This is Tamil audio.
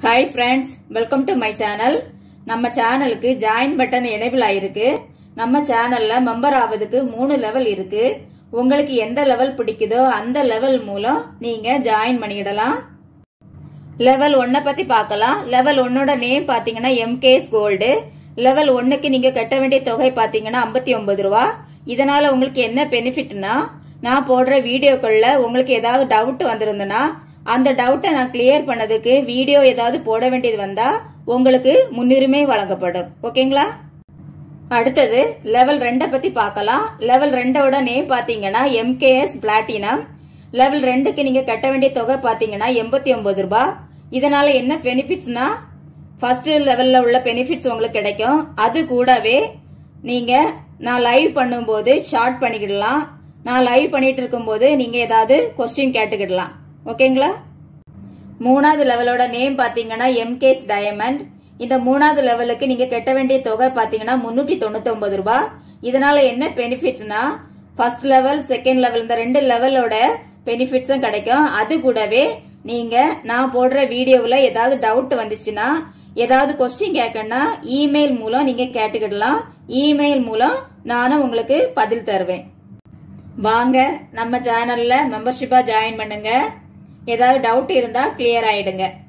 hi friends welcome to my channel நம்ம சேனலுக்கு ஜாயின் பட்டன் எனேபிள் ஆயிருக்கு நம்ம சேனல்ல மெம்பர் ஆவதுக்கு மூணு லெவல் இருக்கு உங்களுக்கு எந்த லெவல் பிடிக்குதோ அந்த லெவல் மூலம் நீங்க ஜாயின் பண்ணிடலாம் லெவல் ஒன்னை பத்தி பார்க்கலாம் லெவல் ஒன்னோட நேம் பாத்தீங்கன்னா எம்கேஎஸ் கோல்டு லெவல் ஒன்னுக்கு நீங்க கட்ட வேண்டிய தொகை பாத்தீங்கன்னா ஐம்பத்தி ஒன்பது ரூபா இதனால உங்களுக்கு என்ன பெனிஃபிட்னா நான் போடுற வீடியோக்கள்ல உங்களுக்கு ஏதாவது டவுட் வந்திருந்ததுன்னா அந்த டவுட்டை நான் கிளியர் பண்ணதுக்கு வீடியோ ஏதாவது போட வேண்டியது வந்தா உங்களுக்கு முன்னுரிமை வழங்கப்படும் ஓகேங்களா அடுத்தது லெவல் ரெண்டை பத்தி பார்க்கலாம் லெவல் ரெண்டோட நேம் பாத்தீங்கன்னா எம்கேஎஸ் பிளாட்டினம் லெவல் ரெண்டுக்கு நீங்க கட்ட வேண்டிய தொகை பாத்தீங்கன்னா எண்பத்தி ஒன்பது ரூபாய் இதனால என்ன பெனிஃபிட்ஸ்னா ஃபர்ஸ்ட் லெவல்ல உள்ள பெனிஃபிட்ஸ் உங்களுக்கு கிடைக்கும் அது கூடவே நீங்க நான் லைவ் பண்ணும்போது ஷார்ட் பண்ணிக்கிடலாம் நான் லைவ் பண்ணிட்டு இருக்கும்போது நீங்க ஏதாவது கொஸ்டின் கேட்டுக்கிடலாம் ஓகேங்களா மூணாவது லெவலோட நேம் பாத்தீங்கன்னா எம்கேஸ் டயமண்ட் இந்த மூணாவது லெவலுக்கு நீங்க கட்ட வேண்டிய தொகை பாத்தீங்கன்னா முன்னூத்தி தொண்ணூத்தி ஒன்பது ரூபாய் இதனால என்ன பெனிஃபிட்ஸ்னா ஃபர்ஸ்ட் லெவல் செகண்ட் லெவல் இந்த ரெண்டு லெவலோட பெனிஃபிட்ஸும் கிடைக்கும் அது கூடவே நீங்க நான் போடுற வீடியோவில் ஏதாவது டவுட் வந்துச்சுன்னா ஏதாவது கொஸ்டின் கேட்கணும்னா இமெயில் மூலம் நீங்க கேட்டுக்கிடலாம் இமெயில் மூலம் நானும் உங்களுக்கு பதில் தருவேன் வாங்க நம்ம சேனல்ல மெம்பர்ஷிப்பா ஜாயின் பண்ணுங்க ஏதாவது டவுட் இருந்தா கிளியர் ஆயிடுங்க